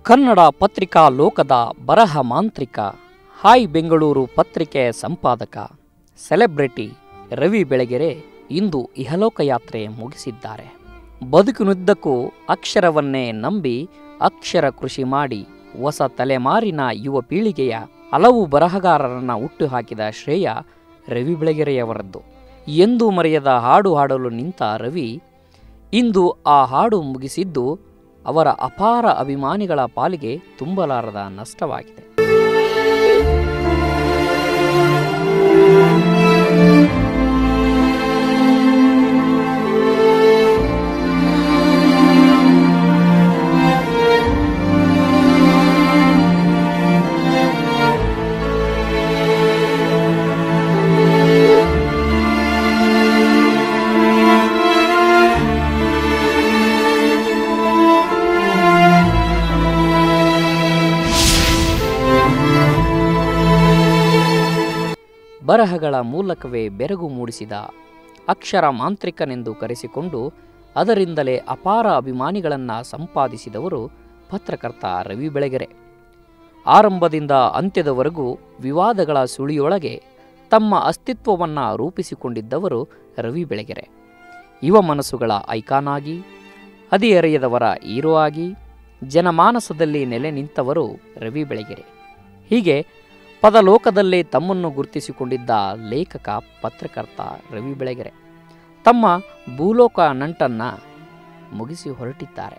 ಕನ್ನಡ ಪತ್ರಿಕಾ ಲೋಕದ ಬರಹ ಮಾಂತ್ರಿಕ ಹಾಯ್ ಬೆಂಗಳೂರು ಪತ್ರಿಕೆ ಸಂಪಾದಕ ಸೆಲೆಬ್ರಿಟಿ ರವಿ ಬೆಳಗೆರೆ ಇಂದು ಇಹಲೋಕ ಯಾತ್ರೆ ಮುಗಿಸಿದ್ದಾರೆ ಬದುಕಿನುದ್ದಕ್ಕೂ ಅಕ್ಷರವನ್ನೇ ನಂಬಿ ಅಕ್ಷರ ಕೃಷಿ ಮಾಡಿ ಹೊಸ ತಲೆಮಾರಿನ ಯುವ ಪೀಳಿಗೆಯ ಹಲವು ಬರಹಗಾರರನ್ನ ಹುಟ್ಟುಹಾಕಿದ ಶ್ರೇಯ ರವಿ ಬೆಳಗೆರೆಯವರದ್ದು ಎಂದೂ ಮರೆಯದ ಹಾಡು ಹಾಡಲು ನಿಂತ ರವಿ ಇಂದು ಆ ಹಾಡು ಮುಗಿಸಿದ್ದು ಅವರ ಅಪಾರ ಅಭಿಮಾನಿಗಳ ಪಾಲಿಗೆ ತುಂಬಲಾರದ ನಷ್ಟವಾಗಿದೆ ಬರಹಗಳ ಮೂಲಕವೇ ಬೆರಗು ಮೂಡಿಸಿದ ಅಕ್ಷರ ಮಾಂತ್ರಿಕನೆಂದು ಕರೆಸಿಕೊಂಡು ಅದರಿಂದಲೇ ಅಪಾರ ಅಭಿಮಾನಿಗಳನ್ನು ಸಂಪಾದಿಸಿದವರು ಪತ್ರಕರ್ತ ರವಿ ಬೆಳಗೆರೆ ಆರಂಭದಿಂದ ಅಂತ್ಯದವರೆಗೂ ವಿವಾದಗಳ ಸುಳಿಯೊಳಗೆ ತಮ್ಮ ಅಸ್ತಿತ್ವವನ್ನು ರೂಪಿಸಿಕೊಂಡಿದ್ದವರು ರವಿ ಬೆಳಗೆರೆ ಯುವ ಮನಸ್ಸುಗಳ ಐಕಾನ್ ಆಗಿ ಹದಿಹರೆಯದವರ ಹೀರೋ ಆಗಿ ಜನಮಾನಸದಲ್ಲಿ ನೆಲೆ ನಿಂತವರು ರವಿ ಬೆಳಗೆರೆ ಹೀಗೆ ಪದಲೋಕದಲ್ಲೇ ತಮ್ಮನ್ನು ಗುರುತಿಸಿಕೊಂಡಿದ್ದ ಲೇಖಕ ಪತ್ರಕರ್ತ ರವಿ ಬೆಳಗೆರೆ ತಮ್ಮ ಭೂಲೋಕ ನಂಟನ್ನ ಮುಗಿಸಿ ಹೊರಟಿದ್ದಾರೆ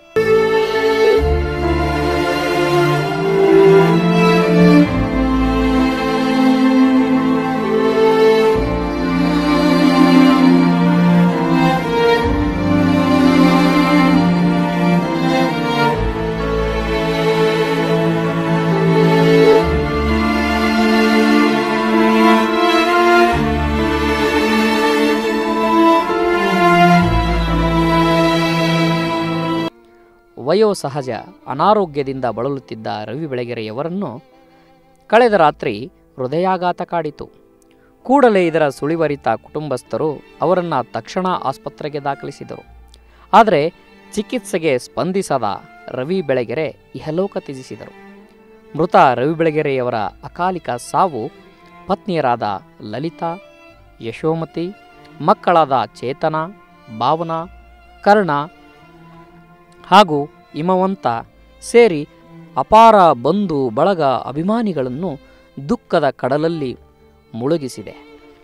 ವಯೋಸಹಜ ಅನಾರೋಗ್ಯದಿಂದ ಬಳಲುತ್ತಿದ್ದ ರವಿ ಬೆಳಗೆರೆಯವರನ್ನು ಕಳೆದ ರಾತ್ರಿ ಹೃದಯಾಘಾತ ಕಾಡಿತು ಕೂಡಲೇ ಇದರ ಸುಳಿವರಿತ ಕುಟುಂಬಸ್ಥರು ಅವರನ್ನು ತಕ್ಷಣ ಆಸ್ಪತ್ರೆಗೆ ದಾಖಲಿಸಿದರು ಆದರೆ ಚಿಕಿತ್ಸೆಗೆ ಸ್ಪಂದಿಸದ ರವಿ ಬೆಳಗೆರೆ ಇಹಲೋಕ ತ್ಯಜಿಸಿದರು ಮೃತ ರವಿ ಬೆಳಗೆರೆಯವರ ಅಕಾಲಿಕ ಸಾವು ಪತ್ನಿಯರಾದ ಲಲಿತಾ ಯಶೋಮತಿ ಮಕ್ಕಳಾದ ಚೇತನ ಭಾವನಾ ಕರ್ಣ ಹಾಗೂ ಹಿಮವಂತ ಸೇರಿ ಅಪಾರ ಬಂಧು ಬಳಗ ಅಭಿಮಾನಿಗಳನ್ನು ದುಃಖದ ಕಡಲಲ್ಲಿ ಮುಳುಗಿಸಿದೆ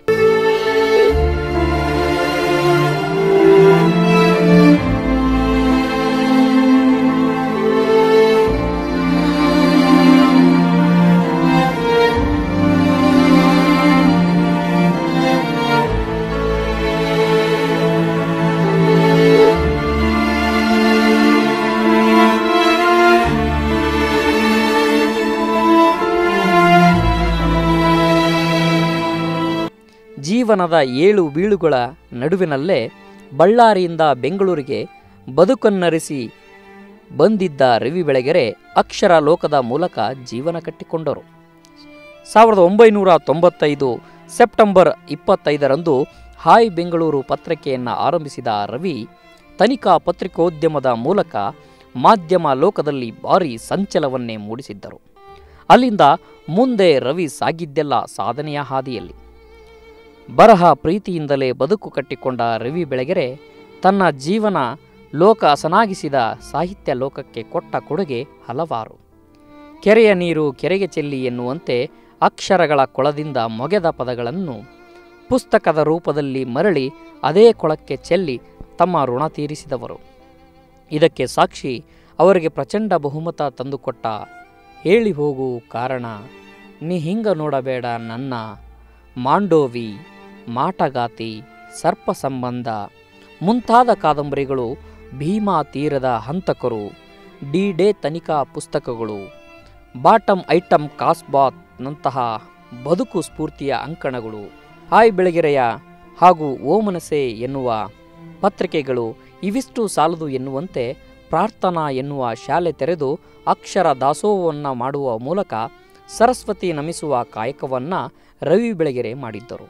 ಜೀವನದ ಏಳು ಬೀಳುಗಳ ನಡುವಿನಲ್ಲೇ ಬಳ್ಳಾರಿಯಿಂದ ಬೆಂಗಳೂರಿಗೆ ಬದುಕನ್ನರಿಸಿ ಬಂದಿದ್ದ ರವಿ ಬೆಳಗೆರೆ ಅಕ್ಷರ ಲೋಕದ ಮೂಲಕ ಜೀವನ ಕಟ್ಟಿಕೊಂಡರು ಸಾವಿರದ ಒಂಬೈನೂರ ತೊಂಬತ್ತೈದು ಸೆಪ್ಟೆಂಬರ್ ಇಪ್ಪತ್ತೈದರಂದು ಹಾಯ್ ಬೆಂಗಳೂರು ಪತ್ರಿಕೆಯನ್ನು ಆರಂಭಿಸಿದ ರವಿ ತನಿಖಾ ಪತ್ರಿಕೋದ್ಯಮದ ಮೂಲಕ ಮಾಧ್ಯಮ ಲೋಕದಲ್ಲಿ ಭಾರೀ ಸಂಚಲವನ್ನೇ ಮೂಡಿಸಿದ್ದರು ಅಲ್ಲಿಂದ ಮುಂದೆ ರವಿ ಸಾಗಿದ್ದೆಲ್ಲ ಸಾಧನೆಯ ಹಾದಿಯಲ್ಲಿ ಬರಹ ಪ್ರೀತಿಯಿಂದಲೇ ಬದುಕು ಕಟ್ಟಿಕೊಂಡ ರವಿ ಬೆಳಗೆರೆ ತನ್ನ ಜೀವನ ಲೋಕ ಹಸನಾಗಿಸಿದ ಸಾಹಿತ್ಯ ಲೋಕಕ್ಕೆ ಕೊಟ್ಟ ಕೊಡುಗೆ ಹಲವಾರು ಕೆರೆಯ ನೀರು ಕೆರೆಗೆ ಚೆಲ್ಲಿ ಎನ್ನುವಂತೆ ಅಕ್ಷರಗಳ ಕೊಳದಿಂದ ಮೊಗೆದ ಪದಗಳನ್ನು ಪುಸ್ತಕದ ರೂಪದಲ್ಲಿ ಮರಳಿ ಅದೇ ಕೊಳಕ್ಕೆ ಚೆಲ್ಲಿ ತಮ್ಮ ಋಣ ತೀರಿಸಿದವರು ಇದಕ್ಕೆ ಸಾಕ್ಷಿ ಅವರಿಗೆ ಪ್ರಚಂಡ ಬಹುಮತ ತಂದುಕೊಟ್ಟ ಹೇಳಿ ಹೋಗು ಕಾರಣ ನೀ ಹಿಂಗ ನೋಡಬೇಡ ನನ್ನ ಮಾಂಡೋವಿ ಮಾಟಗಾತಿ ಸರ್ಪ ಸಂಬಂಧ ಮುಂತಾದ ಕಾದಂಬರಿಗಳು ಭೀಮಾ ತೀರದ ಹಂತಕರು ಡಿ ಡೇ ತನಿಖಾ ಪುಸ್ತಕಗಳು ಬಾಟಮ್ ಐಟಮ್ ಕಾಸ್ಬಾತ್ ನಂತಹ ಬದುಕು ಸ್ಫೂರ್ತಿಯ ಅಂಕಣಗಳು ಹಾಯ್ ಬೆಳಗೆರೆಯ ಹಾಗೂ ಓಮನಸೆ ಎನ್ನುವ ಪತ್ರಿಕೆಗಳು ಇವಿಷ್ಟು ಸಾಲದು ಎನ್ನುವಂತೆ ಪ್ರಾರ್ಥನಾ ಎನ್ನುವ ಶಾಲೆ ತೆರೆದು ಅಕ್ಷರ ದಾಸೋಹವನ್ನು ಮಾಡುವ ಮೂಲಕ ಸರಸ್ವತಿ ನಮಿಸುವ ಕಾಯಕವನ್ನು ರವಿ ಬೆಳಗೆರೆ ಮಾಡಿದ್ದರು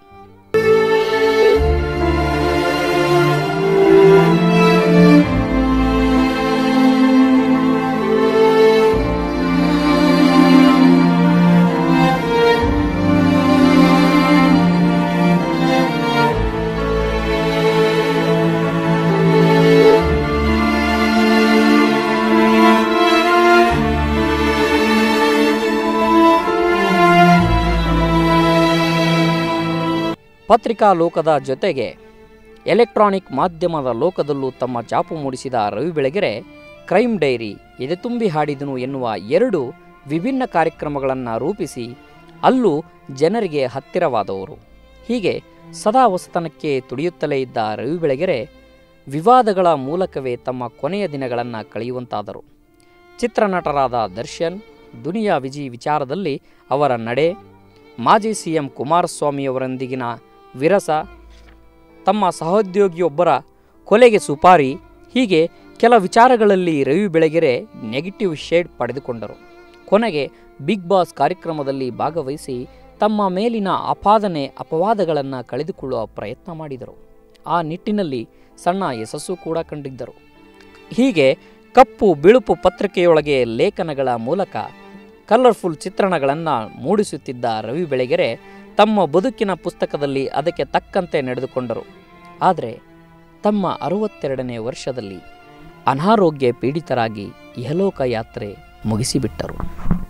ಪತ್ರಿಕಾ ಲೋಕದ ಜೊತೆಗೆ ಎಲೆಕ್ಟ್ರಾನಿಕ್ ಮಾಧ್ಯಮದ ಲೋಕದಲ್ಲೂ ತಮ್ಮ ಚಾಪು ಮೂಡಿಸಿದ ರವಿ ಬೆಳಗೆರೆ ಕ್ರೈಮ್ ಡೈರಿ ಎದೆತುಂಬಿ ಹಾಡಿದನು ಎನ್ನುವ ಎರಡು ವಿಭಿನ್ನ ಕಾರ್ಯಕ್ರಮಗಳನ್ನು ರೂಪಿಸಿ ಅಲ್ಲೂ ಜನರಿಗೆ ಹತ್ತಿರವಾದವರು ಹೀಗೆ ಸದಾ ಹೊಸತನಕ್ಕೆ ತುಡಿಯುತ್ತಲೇ ಇದ್ದ ರವಿ ಬೆಳಗೆರೆ ವಿವಾದಗಳ ಮೂಲಕವೇ ತಮ್ಮ ಕೊನೆಯ ದಿನಗಳನ್ನು ಕಳೆಯುವಂತಾದರು ಚಿತ್ರನಟರಾದ ದರ್ಶನ್ ದುನಿಯಾ ವಿಜಿ ವಿಚಾರದಲ್ಲಿ ಅವರ ನಡೆ ಮಾಜಿ ಸಿ ಎಂ ಕುಮಾರಸ್ವಾಮಿಯವರೊಂದಿಗಿನ ವಿರಸ ತಮ್ಮ ಸಹೋದ್ಯೋಗಿಯೊಬ್ಬರ ಕೊಲೆಗೆ ಸುಪಾರಿ ಹೀಗೆ ಕೆಲ ವಿಚಾರಗಳಲ್ಲಿ ರವಿ ಬೆಳಗೆರೆ ನೆಗೆಟಿವ್ ಶೇಡ್ ಪಡೆದುಕೊಂಡರು ಕೊನೆಗೆ ಬಿಗ್ ಬಾಸ್ ಕಾರ್ಯಕ್ರಮದಲ್ಲಿ ಭಾಗವಹಿಸಿ ತಮ್ಮ ಮೇಲಿನ ಆಪಾದನೆ ಅಪವಾದಗಳನ್ನು ಕಳೆದುಕೊಳ್ಳುವ ಪ್ರಯತ್ನ ಮಾಡಿದರು ಆ ನಿಟ್ಟಿನಲ್ಲಿ ಸಣ್ಣ ಯಶಸ್ಸು ಕೂಡ ಕಂಡಿದ್ದರು ಹೀಗೆ ಕಪ್ಪು ಬಿಳುಪು ಪತ್ರಿಕೆಯೊಳಗೆ ಲೇಖನಗಳ ಮೂಲಕ ಕಲರ್ಫುಲ್ ಚಿತ್ರಣಗಳನ್ನು ಮೂಡಿಸುತ್ತಿದ್ದ ರವಿ ಬೆಳಗೆರೆ ತಮ್ಮ ಬದುಕಿನ ಪುಸ್ತಕದಲ್ಲಿ ಅದಕ್ಕೆ ತಕ್ಕಂತೆ ನಡೆದುಕೊಂಡರು ಆದರೆ ತಮ್ಮ ಅರವತ್ತೆರಡನೇ ವರ್ಷದಲ್ಲಿ ಅನಾರೋಗ್ಯ ಪೀಡಿತರಾಗಿ ಇಹಲೋಕ ಯಾತ್ರೆ ಮುಗಿಸಿಬಿಟ್ಟರು